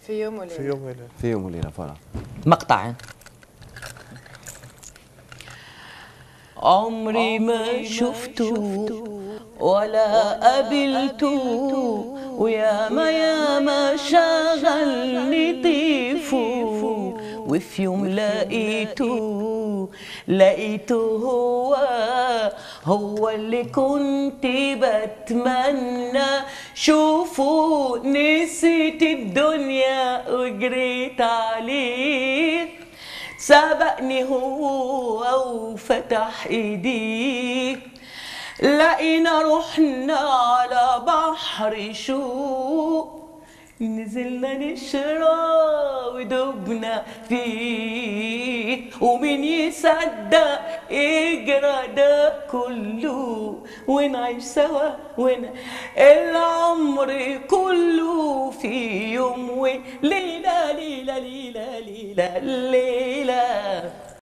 في يوم وليله في يوم وليله في يوم وليله فوالا مقطع عمري ما شفته ولا قابلته ويا ما يا ما شغلني طيفه وفي يوم لقيته لقيته هو هو اللي كنت بتمنى شوفه نسيت الدنيا وجريت عليه سبقني هو وفتح ايديه لقينا رحنا على بحر شوق نزلنا نشرب ودبنا فيه ومين يصدق اجرى ده كله ونعيش سوا ون العمر كله في يوم وليلة ليلة ليلة ليلة ليلة